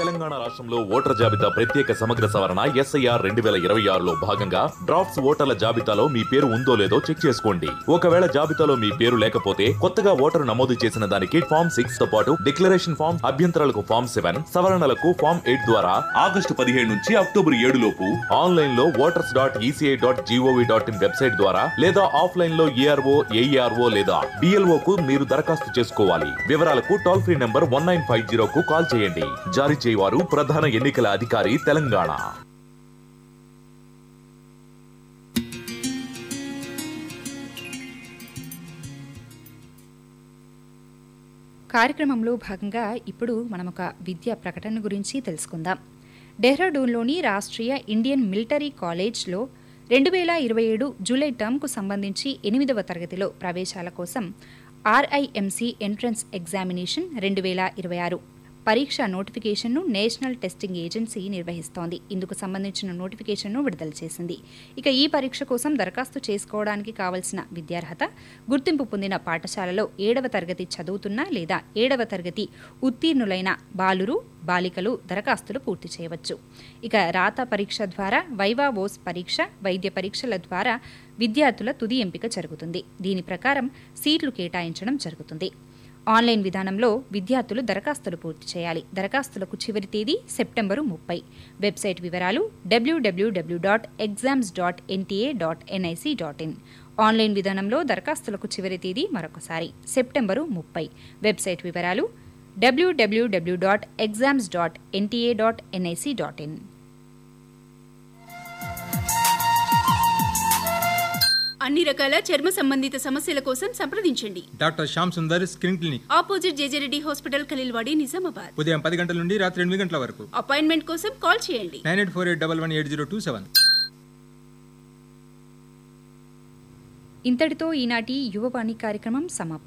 తెలంగాణ రాష్ట్రంలో ఓటర్ జాబితా ప్రత్యేక సమగ్ర సవరణ ఎస్ఐఆర్ రెండు వేల ఇరవై ఆరులో భాగంగా డ్రాఫ్ట్స్ ఓటర్ల జాబితాలో మీ పేరు ఉందో లేదో చెక్ చేసుకోండి ఒకవేళ జాబితాలో మీ పేరు లేకపోతే కొత్తగా ఓటరు నమోదు చేసిన దానికి ఫామ్ సిక్స్ తో పాటు డిక్లరేషన్ ఫామ్ అభ్యంతరాలకు ఫామ్ సెవెన్ సవరణలకు ఫామ్ ఎయిట్ ద్వారా ఆగస్టు పదిహేడు నుంచి అక్టోబర్ ఏడు లోపు ఆన్లైన్ లో voters dot ECI dot GOV dot in website ద్వారా లేదా ఆఫ్లైన్ లో ఏఆర్ఓ ఏఈఆర్ఓ లేదా బిఎల్ఓ కు మీరు దరఖాస్తు చేసుకోవాలి వివరాలకు toll free number one nine five జీరోకు కాల్ చేయండి జారీ చేయవారు ప్రధాన ఎన్నికల అధికారి తెలంగాణ కార్యక్రమంలో భాగంగా ఇప్పుడు మనం ఒక విద్యా ప్రకటన గురించి తెలుసుకుందాం డెహ్రాడూన్లోని రాష్ట్రీయ ఇండియన్ మిలిటరీ కాలేజ్లో రెండు వేల ఇరవై ఏడు జూలై టర్మ్కు సంబంధించి ఎనిమిదవ తరగతిలో ప్రవేశాల కోసం ఆర్ఐఎంసీ ఎంట్రన్స్ ఎగ్జామినేషన్ రెండు వేల ఇరవై ఆరు పరీక్ష నోటిఫికేషన్ను నేషనల్ టెస్టింగ్ ఏజెన్సీ నిర్వహిస్తోంది ఇందుకు సంబంధించిన నోటిఫికేషన్ను విడుదల చేసింది ఇక ఈ పరీక్ష కోసం దరఖాస్తు చేసుకోవడానికి కావలసిన విద్యార్హత గుర్తింపు పొందిన పాఠశాలలో ఏడవ తరగతి చదువుతున్న లేదా ఏడవ తరగతి ఉత్తీర్ణులైన బాలురు బాలికలు దరఖాస్తులు పూర్తి చేయవచ్చు ఇక రాత పరీక్ష ద్వారా వైవా ఓస్ పరీక్ష వైద్య పరీక్షల ద్వారా విద్యార్థుల తుది ఎంపిక జరుగుతుంది దీని ప్రకారం సీట్లు కేటాయించడం జరుగుతుంది ఆన్లైన్ విధానంలో విద్యార్థులు దరఖాస్తులు పూర్తి చేయాలి దరఖాస్తులకు చివరి తేదీ సెప్టెంబరు ముప్పై వెబ్సైట్ వివరాలు డబ్ల్యూడబ్ల్యూడబ్ల్యూ dot exams dot NTA dot NIC dot in online విధానంలో దరఖాస్తులకు చివరి తేదీ మరొకసారి సెప్టెంబరు ముప్పై వెబ్సైట్ వివరాలు డబ్ల్యూడబ్ల్యూడబ్ల్యూ dot exams dot NTA dot NIC dot in అన్ని రకాల చర్మ సంబంధిత సమస్యల కోసం సంప్రదించండి doctor Shyam Sundar skin clinic opposite JJ Reddy hospital Khaleelwadi Nizamabad ఉదయం పది గంటల నుండి రాత్రి ఎనిమిది గంటల వరకు అపాయింట్మెంట్ కోసం కాల్ చేయండి nine eight four eight double one eight zero two seven ఇంతటితో ఈనాటి యువవాణి కార్యక్రమం సమాప్తం